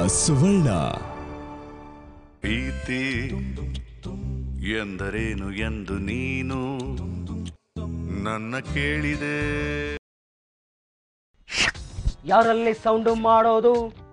ಸುವರ್ಣ ಪ್ರೀತಿ ಎಂದರೇನು ಎಂದು ನೀನು ನನ್ನ ಕೇಳಿದೆ ಯಾರಲ್ಲಿ ಸೌಂಡು ಮಾಡೋದು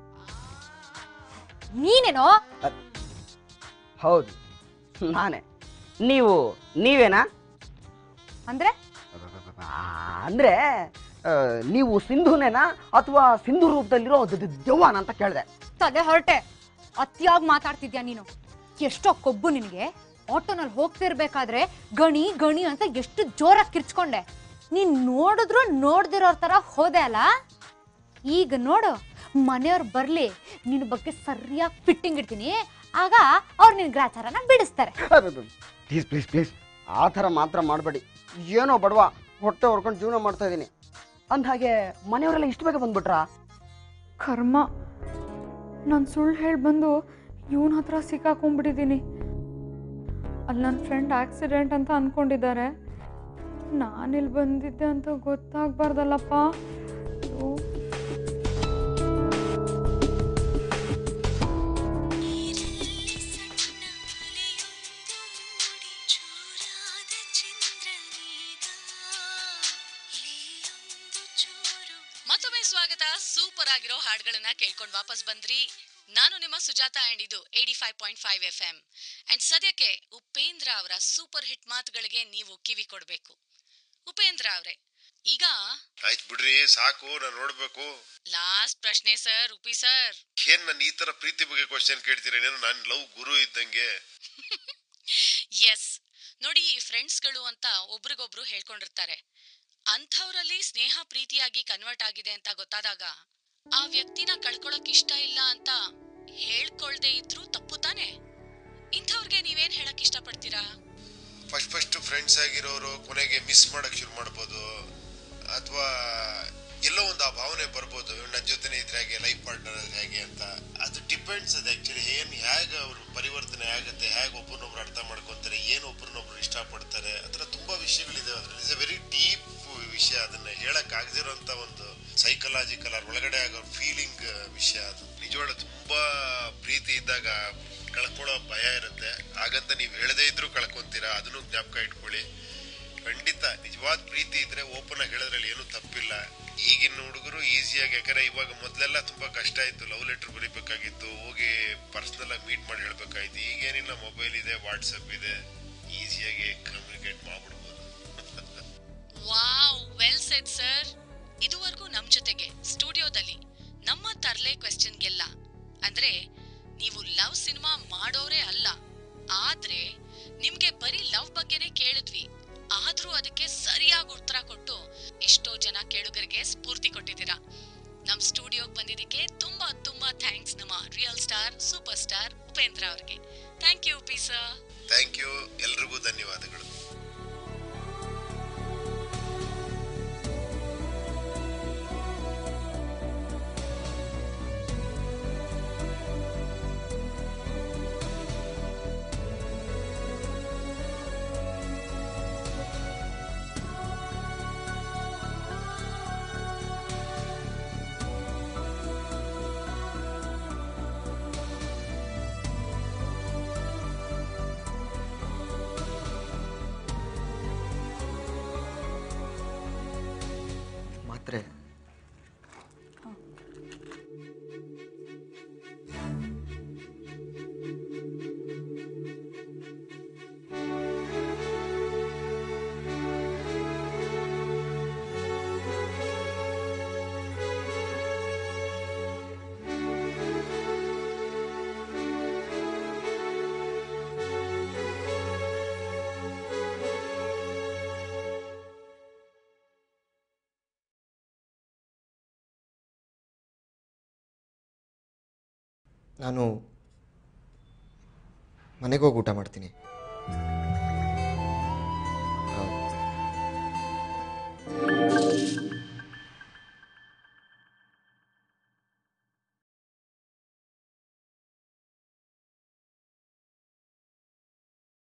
ನೀನೇನೋ ಹೌದು ನಾನೇ ನೀವು ನೀವೇನಾ ಅಂದ್ರೆ ಆ, ಅಂದ್ರೆ ಆ, ನೀವು ಸಿಂಧುನೇನಾ ಅಥವಾ ಸಿಂಧು ರೂಪದಲ್ಲಿರೋ ದ- ದ- ದೆವ್ವನ ಅಂತ ಕೇಳಿದೆ ತಲೆ ಹೊರಟೆ ಅತಿಯಾಗಿ ಮಾತಾಡ್ತಿದ್ಯಾ ನೀನು ಎಷ್ಟೋ ಕೊಬ್ಬು ನಿನಗೆ ಆಟೋನಲ್ಲಿ ಹೋಗ್ತಿರ್ಬೇಕಾದ್ರೆ ಗಣಿ ಗಣಿ ಅಂತ ಎಷ್ಟು ಜೋರಾಗಿ ಕಿರ್ಚ್ಕೊಂಡೆ ನೀನ್ ನೋಡಿದ್ರು ನೋಡ್ದಿರೋರ್ ತರ ಹೋದೆ ಅಲ್ಲ ಈಗ ನೋಡು ಮನೆಯವ್ರು ಬರ್ಲಿ ನಿನ್ನ ಬಗ್ಗೆ ಸರಿಯಾಗಿ ಫಿಟ್ಟಿಂಗ್ ಇಡ್ತೀನಿ ಆಗ ಅವ್ರು ನಿನ್ ಗ್ರಾಚಾರನ ಬಿಡಿಸ್ತಾರೆ ಪ್ಲೀಸ್ ಪ್ಲೀಸ್ ಪ್ಲೀಸ್ ಆ ಥರ ಮಾತ್ರ ಮಾಡಬೇಡಿ ಏನೋ ಬಡವ ಹೊಟ್ಟೆ ಹೊಡ್ಕೊಂಡು ಜೀವನ ಮಾಡ್ತಾ ಇದ್ದೀನಿ ಅಂದ್ಹಾಗೆ ಮನೆಯವರೆಲ್ಲ ಇಷ್ಟು ಬೇಗ ಬಂದ್ಬಿಟ್ರಾ ಕರ್ಮ ನಾನು ಸುಳ್ಳು ಹೇಳಿ ಬಂದು ಇವನ ಹತ್ರ ಸಿಕ್ಕಾಕೊಂಡ್ಬಿಟ್ಟಿದ್ದೀನಿ ಅಲ್ಲಿ ನನ್ನ ಫ್ರೆಂಡ್ ಆಕ್ಸಿಡೆಂಟ್ ಅಂತ ಅಂದ್ಕೊಂಡಿದ್ದಾರೆ ನಾನಿಲ್ಲಿ ಬಂದಿದ್ದೆ ಅಂತ ಗೊತ್ತಾಗ್ಬಾರ್ದಲ್ಲಪ್ಪ ಅಯ್ಯೋ. ಮತ್ತೊಮ್ಮೆ ಸ್ವಾಗತ ಸೂಪರ್ ಆಗಿರೋ ಹಾಡುಗಳನ್ನ ಕೇಳ್ಕೊಂಡು ವಾಪಸ್ ಬಂದ್ರಿ ನಾನು ನಿಮ್ಮ ಸುಜಾತ ಅಂಡ್ ಇದು eighty five point five F M and ಸದ್ಯಕ್ಕೆ ಉಪೇಂದ್ರ ಅವರ ಸೂಪರ್ ಹಿಟ್ ಮಾತುಗಳಿಗೆ ನೀವು ಕಿವಿ ಕೊಡ್ಬೇಕು ಉಪೇಂದ್ರ ಅವರೇ ಈಗ ಆಯ್ತು ಬಿಡ್ರಿ ಸಾಕು ನಾನು ನೋಡ್ಬೇಕು ಲಾಸ್ಟ್ ಪ್ರಶ್ನೆ ಸರ್ ಉಪಿ ಸರ್ ಏನ್ ನನ್ನ ಈ ತರ ಪ್ರೀತಿ ಬಗ್ಗೆ ಕ್ವಶನ್ ಕೇಳ್ತೀರೇನೇನು ನಾನು ಲವ್ ಗುರು ಇದ್ದಂಗೆ ಎಸ್ ನೋಡಿ ಈ ಫ್ರೆಂಡ್ಸ್ಗಳು ಅಂತ ಒಬ್ರಿಗೊಬ್ರು ಹೇಳ್ಕೊಂಡಿರ್ತಾರೆ ಅಂಥವ್ರಲ್ಲಿ ಸ್ನೇಹ ಪ್ರೀತಿಯಾಗಿ ಕನ್ವರ್ಟ್ ಆಗಿದೆ ಅಂತ ಗೊತ್ತಾದಾಗ ಆ ವ್ಯಕ್ತಿನ ಕಳ್ಕೊಳಕ್ ಇಷ್ಟ ಇಲ್ಲ ಅಂತ ಹೇಳ್ಕೊಳ್ದೆ ಇದ್ರೂ ತಪ್ಪು ತಾನೆ ಇಂಥವ್ರಿಗೆ ನೀವೇನ್ ಹೇಳಕ್ ಇಷ್ಟಪಡ್ತೀರಾ ಫಸ್ಟ್ ಫಸ್ಟ್ ಫ್ರೆಂಡ್ಸ್ ಆಗಿರೋರು ಕೊನೆಗೆ ಮಿಸ್ ಮಾಡಕ್ ಶುರು ಮಾಡ್ಬೋದು ಅಥವಾ ಎಲ್ಲೋ ಒಂದು ಆ ಭಾವನೆ ಬರ್ಬೋದು ನನ್ನ ಜೊತೆನೆ ಇದ್ರೆ ಹಾಗೆ ಲೈಫ್ ಪಾರ್ಟ್ನರ್ ಹೇಗೆ ಅಂತ ಅದು ಡಿಪೆಂಡ್ಸ್ ಅದು ಆಕ್ಚುಲಿ ಏನ್ ಹೇಗೆ ಅವ್ರ ಪರಿವರ್ತನೆ ಆಗುತ್ತೆ ಹೇಗೆ ಒಬ್ಬರನ್ನೊಬ್ರು ಅರ್ಥ ಮಾಡ್ಕೊಂತಾರೆ ಏನು ಒಬ್ಬರನ್ನೊಬ್ರು ಇಷ್ಟಪಡ್ತಾರೆ ಆ ಥರ ತುಂಬಾ ವಿಷಯಗಳಿದೆ ಅದ್ರಲ್ಲಿ ಇಟ್ಸ್ ಎ ವೆರಿ ಡೀಪ್ ವಿಷಯ ಅದನ್ನ ಹೇಳಕ್ ಆಗದಿರೋಂಥ ಒಂದು ಸೈಕಲಾಜಿಕಲ್ ಅವ್ರ ಒಳಗಡೆ ಆಗೋ ಫೀಲಿಂಗ್ ವಿಷಯ ಅದು ನಿಜವಾಗ್ಲೂ ತುಂಬಾ ಪ್ರೀತಿ ಇದ್ದಾಗ ಕಳ್ಕೊಳ್ಳೋ ಭಯ ಇರುತ್ತೆ ಹಾಗಂತ ನೀವು ಹೇಳದೇ ಇದ್ರೂ ಕಳ್ಕೊಂತೀರಾ ಅದನ್ನು ಜ್ಞಾಪಕ ಇಟ್ಕೊಳ್ಳಿ ಖಂಡಿತ ನಿಜವಾದ ಪ್ರೀತಿ ಇದ್ರೆ ಓಪನ್ ಆಗಿ ಹೇಳೋದ್ರಲ್ಲಿ ಏನು ತಪ್ಪಿಲ್ಲ ಈಗಿನ ಹುಡುಗರು ಈಸಿಯಾಗಿ ಯಾಕಂದ್ರೆ ಇವಾಗ ಮೊದಲೆಲ್ಲ ತುಂಬಾ ಕಷ್ಟ ಇತ್ತು ಲವ್ ಲೆಟರ್ ಬರೀಬೇಕಾಗಿತ್ತು ಹೋಗಿ ಪರ್ಸನಲ್ ಆಗಿ ಮೀಟ್ ಮಾಡಿ ಹೇಳ್ಬೇಕಾಯ್ತು ಈಗೇನಿಲ್ಲ ಮೊಬೈಲ್ ಇದೆ ವಾಟ್ಸಪ್ ಇದೆ ಈಸಿಯಾಗಿ ಕಮ್ಯುನಿಕೇಟ್ ಮಾಡ್ಬಿಡ್ಬೋದು ವಾವ್ ವೆಲ್ ಸೆಟ್ ಸರ್ ಇದುವರೆಗೂ ನಮ್ ಜೊತೆಗೆ ಸ್ಟುಡಿಯೋದಲ್ಲಿ ನಮ್ಮ ತರ್ಲೆ ಕ್ವೆಶ್ಚನ್ಗೆಲ್ಲ ಅಂದ್ರೆ ನೀವು ಲವ್ ಸಿನಿಮಾ ಮಾಡೋರೇ ಅಲ್ಲ ಆದ್ರೆ ನಿಮ್ಗೆ ಬರೀ ಲವ್ ಬಗ್ಗೆನೇ ಕೇಳಿದ್ವಿ ಆದ್ರೂ ಅದಕ್ಕೆ ಸರಿಯಾಗಿ ಉತ್ತರ ಕೊಟ್ಟು ಎಷ್ಟೋ ಜನ ಕೇಳುಗರಿಗೆ ಸ್ಫೂರ್ತಿ ಕೊಟ್ಟಿದ್ದೀರಾ ನಮ್ ಸ್ಟುಡಿಯೋಗ್ ಬಂದಿದ್ದಕ್ಕೆ ತುಂಬಾ ತುಂಬಾ ಥ್ಯಾಂಕ್ಸ್ ನಮ್ಮ real star super star Upendra ಅವ್ರಿಗೆ thank you P sir thank you ಎಲ್ರಿಗೂ ಧನ್ಯವಾದಗಳು ಮಾತ್ರೆ ನಾನು ಮನೆಗೆ ಹೋಗಿ ಊಟ ಮಾಡ್ತೀನಿ